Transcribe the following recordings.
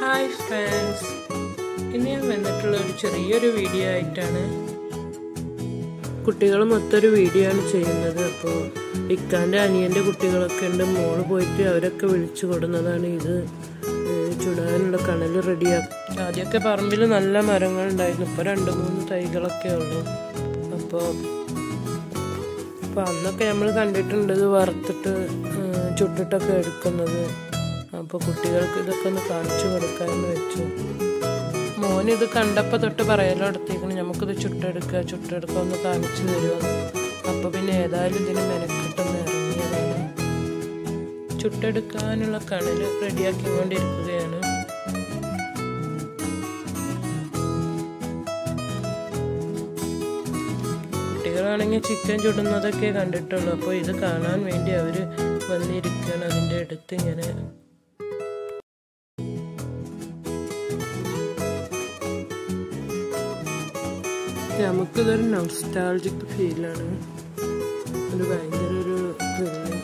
hi friends ഇന്ന് ഞാൻ വന്നിട്ടുള്ള ഒരു ചെറിയൊരു വീഡിയോ ആയിട്ടാണ് കുട്ടികൾ മൊത്തൊരു വീഡിയോ ആണ് ചെയ്യുന്നത് അപ്പോൾ ഇക്കാൻ്റെ അനിയൻ്റെ കുട്ടികളൊക്കെ ഉണ്ട് മോള് പോയിട്ട് അവരൊക്കെ വിളിച്ചു കൊടുന്നതാണ് ഇത് ഏഹ് ചുടാനുള്ള കണൽ റെഡിയാക്കി ആദ്യമൊക്കെ പറമ്പിൽ നല്ല മരങ്ങൾ ഉണ്ടായിരുന്നു ഇപ്പോൾ രണ്ട് മൂന്ന് തൈകളൊക്കെ ഉള്ളൂ അപ്പോൾ അപ്പോൾ അന്നൊക്കെ നമ്മൾ കണ്ടിട്ടുണ്ട് ഇത് വറുത്തിട്ട് ഏഹ് ചുട്ടിട്ടൊക്കെ എടുക്കുന്നത് അപ്പോൾ കുട്ടികൾക്ക് ഇതൊക്കെ ഒന്ന് കാണിച്ചു കൊടുക്കാമെന്ന് വെച്ചു മോനിത് കണ്ടപ്പോൾ തൊട്ട് പറയലോ അടുത്തേക്കണ് നമുക്കിത് ചുട്ടെടുക്കുക ചുട്ടെടുക്കുക ഒന്ന് കാണിച്ചു തരുമോ അപ്പോൾ പിന്നെ ഏതായാലും ഇതിന് മെനക്കെട്ടൊന്ന് ഇറങ്ങിയതാണ് ചുട്ടെടുക്കാനുള്ള കണൽ റെഡിയാക്കിക്കൊണ്ടിരിക്കുകയാണ് കുട്ടികളാണെങ്കിൽ ചിക്കൻ ചുടുന്നതൊക്കെ കണ്ടിട്ടുള്ളൂ അപ്പോൾ ഇത് കാണാൻ വേണ്ടി അവർ വന്നിരിക്കുകയാണ് അതിൻ്റെ അടുത്ത് ഇങ്ങനെ നമുക്കിതൊരു നൊസ്റ്റാൾജിക് ഫീലാണ് ഒരു ഭയങ്കര ഒരു ത്രില്ലിങ്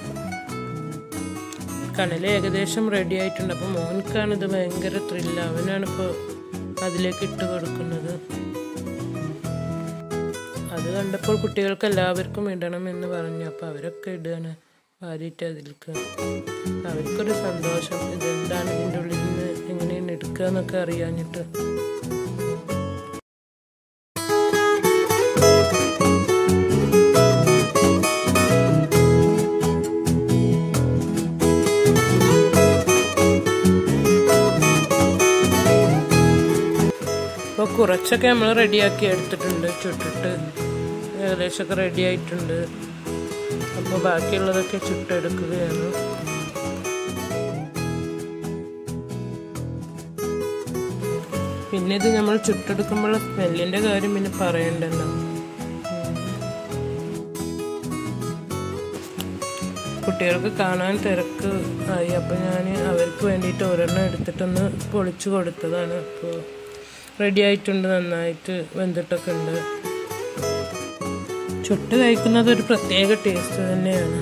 കടൽ ഏകദേശം റെഡി ആയിട്ടുണ്ട് അപ്പോൾ മോൻക്കാണ് ഇത് ഭയങ്കര ത്രില്ല് അവനാണ് ഇപ്പോൾ അതിലേക്ക് ഇട്ട് കൊടുക്കുന്നത് അത് കണ്ടപ്പോൾ കുട്ടികൾക്ക് എല്ലാവർക്കും ഇടണം എന്ന് പറഞ്ഞു അപ്പോൾ അവരൊക്കെ ഇടുകയാണ് വാരിയിട്ട് അതിലേക്ക് അവർക്കൊരു സന്തോഷം ഇതെന്താണ് ഇതിൻ്റെ ഉള്ളിൽ നിന്ന് എങ്ങനെയാണ് എടുക്കുക എന്നൊക്കെ അറിയാഞ്ഞിട്ട് അപ്പോൾ കുറച്ചൊക്കെ നമ്മൾ റെഡിയാക്കി എടുത്തിട്ടുണ്ട് ചുട്ടിട്ട് ഏകദേശമൊക്കെ റെഡി ആയിട്ടുണ്ട് അപ്പോൾ ബാക്കിയുള്ളതൊക്കെ ചുട്ടെടുക്കുകയാണ് പിന്നെ ഇത് നമ്മൾ ചുട്ടെടുക്കുമ്പോൾ സ്മെല്ലിൻ്റെ കാര്യം പിന്നെ പറയണ്ടല്ലോ കുട്ടികൾക്ക് കാണാൻ തിരക്ക് ആയി അപ്പോൾ ഞാൻ അവർക്ക് വേണ്ടിയിട്ട് ഒരെണ്ണം എടുത്തിട്ടൊന്ന് പൊളിച്ചു കൊടുത്തതാണ് അപ്പോൾ റെഡി ആയിട്ടുണ്ട് നന്നായിട്ട് വെന്തിട്ടൊക്കെ ഉണ്ട് ചുട്ട് കഴിക്കുന്നത് ഒരു പ്രത്യേക ടേസ്റ്റ് തന്നെയാണ്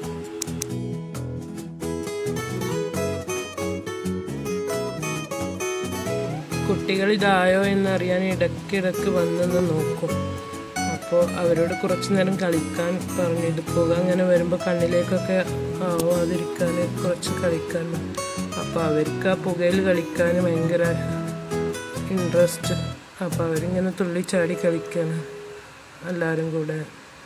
കുട്ടികൾ ഇതായോ എന്നറിയാൻ ഇടയ്ക്കിടയ്ക്ക് വന്നെന്ന് നോക്കും അപ്പോൾ അവരോട് കുറച്ച് നേരം കളിക്കാൻ പറഞ്ഞു ഇത് പുക അങ്ങനെ വരുമ്പോൾ കണ്ണിലേക്കൊക്കെ ആവാതിരിക്കാൻ കുറച്ച് കളിക്കാൻ അപ്പോൾ അവർക്ക് ആ പുകയിൽ കളിക്കാൻ ഭയങ്കര ഇൻട്രസ്റ്റ് അപ്പോൾ അവരിങ്ങനെ തുള്ളിച്ചാടി കളിക്കാണ് എല്ലാവരും കൂടെ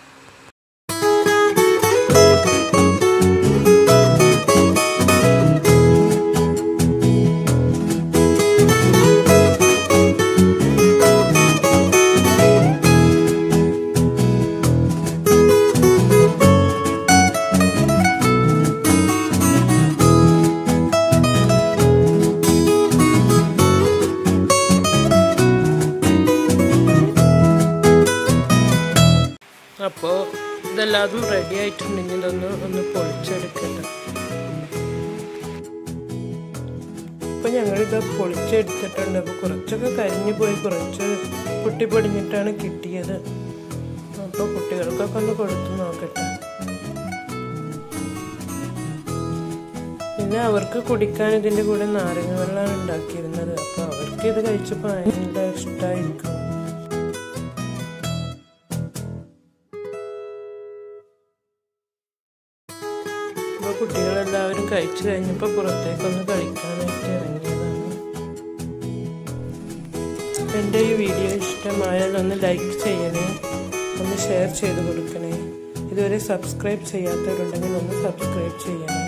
അപ്പോൾ ഇതെല്ലാതും റെഡി ആയിട്ടുണ്ടെങ്കിൽ ഇതൊന്ന് ഒന്ന് പൊളിച്ചെടുക്കണ്ട ഇപ്പം ഞങ്ങളിത് പൊളിച്ചെടുത്തിട്ടുണ്ട് അപ്പോൾ കുറച്ചൊക്കെ കരിഞ്ഞു പോയി കുറച്ച് പൊട്ടിപ്പൊടിഞ്ഞിട്ടാണ് കിട്ടിയത് അപ്പോൾ കുട്ടികൾക്കൊക്കെ ഒന്ന് കൊടുത്തു നോക്കട്ടെ പിന്നെ അവർക്ക് കുടിക്കാൻ ഇതിൻ്റെ കൂടെ നാരങ്ങ വെള്ളമാണ് ഉണ്ടാക്കിയിരുന്നത് അപ്പോൾ അവർക്ക് ഇത് കഴിച്ചപ്പോൾ ഭയങ്കര ഇഷ്ടമായിരിക്കും അപ്പോൾ കുട്ടികളെല്ലാവരും കഴിച്ചു കഴിഞ്ഞപ്പോൾ പുറത്തേക്കൊന്ന് കളിക്കാനായിട്ട് ഇറങ്ങിയതാണ് എൻ്റെ ഈ വീഡിയോ ഇഷ്ടമായാൽ ഒന്ന് ലൈക്ക് ചെയ്യണേ ഒന്ന് ഷെയർ ചെയ്ത് കൊടുക്കണേ ഇതുവരെ സബ്സ്ക്രൈബ് ചെയ്യാത്തവരുണ്ടെങ്കിൽ ഒന്ന് സബ്സ്ക്രൈബ് ചെയ്യണേ